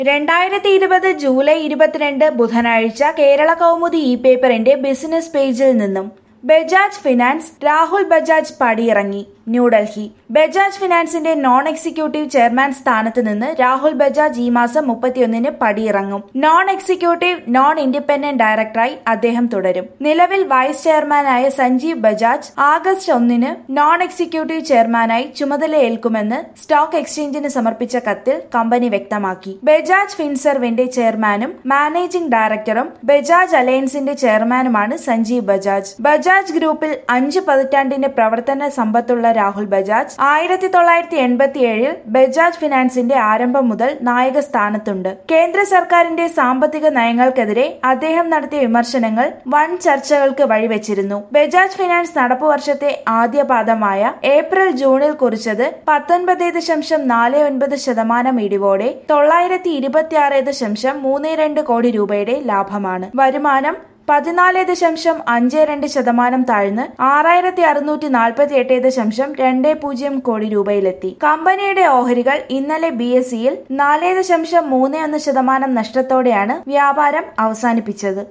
രണ്ടായിരത്തി ഇരുപത് ജൂലൈ ഇരുപത്തിരണ്ട് ബുധനാഴ്ച കേരള കൗമുദി ഇ പേപ്പറിന്റെ ബിസിനസ് പേജിൽ നിന്നും ബജാജ് ഫിനാൻസ് രാഹുൽ ബജാജ് പടിയിറങ്ങി ന്യൂഡൽഹി ബജാജ് ഫിനാൻസിന്റെ നോൺ എക്സിക്യൂട്ടീവ് ചെയർമാൻ സ്ഥാനത്ത് നിന്ന് രാഹുൽ ബജാജ് ഈ മാസം മുപ്പത്തിയൊന്നിന് പടിയിറങ്ങും നോൺ എക്സിക്യൂട്ടീവ് നോൺ ഇൻഡിപെൻഡന്റ് ഡയറക്ടറായി അദ്ദേഹം തുടരും നിലവിൽ വൈസ് ചെയർമാനായ സഞ്ജീവ് ബജാജ് ആഗസ്റ്റ് ഒന്നിന് നോൺ എക്സിക്യൂട്ടീവ് ചെയർമാനായി ചുമതലയേൽക്കുമെന്ന് സ്റ്റോക്ക് എക്സ്ചേഞ്ചിന് സമർപ്പിച്ച കത്തിൽ കമ്പനി വ്യക്തമാക്കി ബജാജ് ഫിൻസർവിന്റെ ചെയർമാനും മാനേജിംഗ് ഡയറക്ടറും ബജാജ് അലയൻസിന്റെ ചെയർമാനുമാണ് സഞ്ജീവ് ബജാജ് ബജാജ് ഗ്രൂപ്പിൽ അഞ്ച് പതിറ്റാണ്ടിന്റെ പ്രവർത്തന സമ്പത്തുള്ള രാഹുൽ ബജാജ് ആയിരത്തി തൊള്ളായിരത്തി എൺപത്തിയേഴിൽ ബജാജ് ഫിനാൻസിന്റെ ആരംഭം മുതൽ നായക സ്ഥാനത്തുണ്ട് കേന്ദ്ര സർക്കാരിന്റെ സാമ്പത്തിക നയങ്ങൾക്കെതിരെ അദ്ദേഹം നടത്തിയ വിമർശനങ്ങൾ വൻ ചർച്ചകൾക്ക് വഴിവെച്ചിരുന്നു ബജാജ് ഫിനാൻസ് നടപ്പു വർഷത്തെ ആദ്യ പാദമായ ഏപ്രിൽ ജൂണിൽ കുറിച്ചത് പത്തൊൻപത് ദശാംശം നാല് ഒൻപത് ശതമാനം ഇടിവോടെ തൊള്ളായിരത്തി ഇരുപത്തിയാറ് ദശാംശം മൂന്ന് രണ്ട് കോടി രൂപയുടെ ലാഭമാണ് വരുമാനം പതിനാല് ദശാംശം അഞ്ച് രണ്ട് ശതമാനം താഴ്ന്ന് ആറായിരത്തി അറുന്നൂറ്റി നാൽപ്പത്തി എട്ട് ദശാംശം രണ്ട് പൂജ്യം കോടി രൂപയിലെത്തി കമ്പനിയുടെ ഓഹരികൾ ഇന്നലെ ബി എസ് സിയിൽ നാല് ദശാംശം മൂന്ന് ഒന്ന് ശതമാനം നഷ്ടത്തോടെയാണ് വ്യാപാരം അവസാനിപ്പിച്ചത്